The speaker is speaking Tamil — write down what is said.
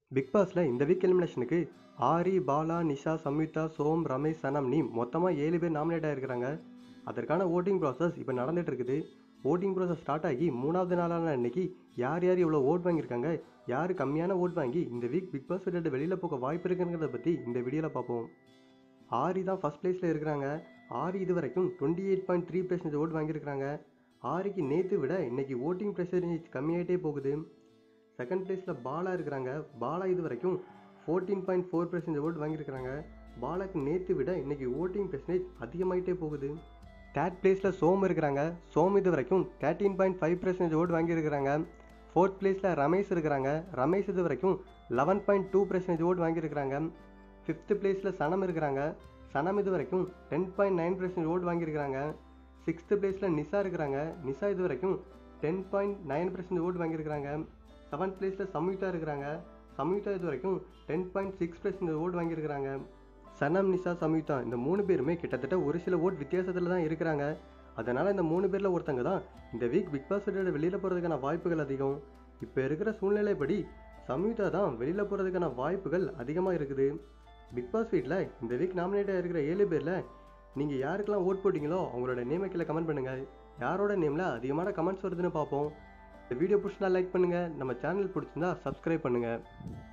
பிக் பாஸில் இந்த வீக் எலிமினேஷனுக்கு ஆரி பாலா நிஷா சம்யுக்தா சோம் ரமேஷ் சனம் நீ மொத்தமாக ஏழு பேர் நாமினேட் ஆகிருக்கிறாங்க அதற்கான ஓட்டிங் ப்ராசஸ் இப்போ நடந்துட்டு இருக்குது ஓட்டிங் ப்ராசஸ் ஸ்டார்ட் ஆகி மூணாவது நாளான இன்னைக்கு யார் யார் இவ்வளோ ஓட் வாங்கியிருக்காங்க யார் கம்மியான ஓட் வாங்கி இந்த வீக் பிக் பாஸ் விட்டு வெளியில் போக வாய்ப்பு இருக்குங்கிறத பற்றி இந்த வீடியோவில் பார்ப்போம் ஆரி தான் ஃபஸ்ட் பிளேஸில் இருக்கிறாங்க ஆரி இது வரைக்கும் twenty eight point three percentage vote வாங்கியிருக்காங்க ஆரிக்கு நேற்று விட இன்னைக்கு ஓட்டிங் பர்சன்டேஜ் கம்மியாயிட்டே போகுது செகண்ட் பிளேஸில் பாலா இருக்கிறாங்க பாலா இது வரைக்கும் fourteen point four percentage vote வாங்கியிருக்கிறாங்க பாலாக்கு நேற்று விட இன்னைக்கு ஓட்டிங் பர்சன்டேஜ் அதிகமாயிட்டே போகுது தேர்ட் பிளேஸில் சோம் இருக்கிறாங்க சோம் இது வரைக்கும் thirteen point five percentage vote வாங்கியிருக்கிறாங்க ஃபோர்த் பிளேஸில் ரமேஷ் இருக்கிறாங்க ரமேஷ் இது வரைக்கும் eleven point two percentage vote வாங்கியிருக்கிறாங்க ஃபிஃப்த்து பிளேஸில் சனம் இருக்கிறாங்க சனம் இது வரைக்கும் ten point nine percentage vote வாங்கியிருக்கிறாங்க சிக்ஸ்த்து பிளேஸில் நிஷா இருக்கிறாங்க நிஷா இது வரைக்கும் ten point nine percentage vote வாங்கியிருக்கிறாங்க செவன்த் பிளேஸில் சம்யுக்தா இருக்கிறாங்க சம்யுக்தா இது வரைக்கும் ten point six percentage vote வாங்கியிருக்கிறாங்க சனம் நிஷா சம்யுக்தா இந்த மூணு பேருமே கிட்டத்தட்ட ஒரு சில ஓட் வித்தியாசத்தில் தான் இருக்கிறாங்க அதனால் இந்த மூணு பேரில் ஒருத்தங்க தான் இந்த வீக் பிக் பாஸ் விட்டு வெளியில் போகிறதுக்கான வாய்ப்புகள் அதிகம் இப்போ இருக்கிற சூழ்நிலைப்படி சம்யுக்தா தான் வெளியில் போகிறதுக்கான வாய்ப்புகள் அதிகமாக இருக்குது பிக் பாஸ் வீட்டில் இந்த வீக் நாமினேட்டாக இருக்கிற ஏழு பேரில் நீங்கள் யாருக்கெல்லாம் ஓட் போட்டிங்களோ அவங்களோட நேமை கீழே கமெண்ட் பண்ணுங்கள் யாரோட நேமில் அதிகமான கமெண்ட்ஸ் வருதுன்னு பார்ப்போம் இந்த வீடியோ பிடிச்சிருந்தா லைக் பண்ணுங்கள் நம்ம சேனல் பிடிச்சிருந்தா சப்ஸ்கிரைப் பண்ணுங்கள்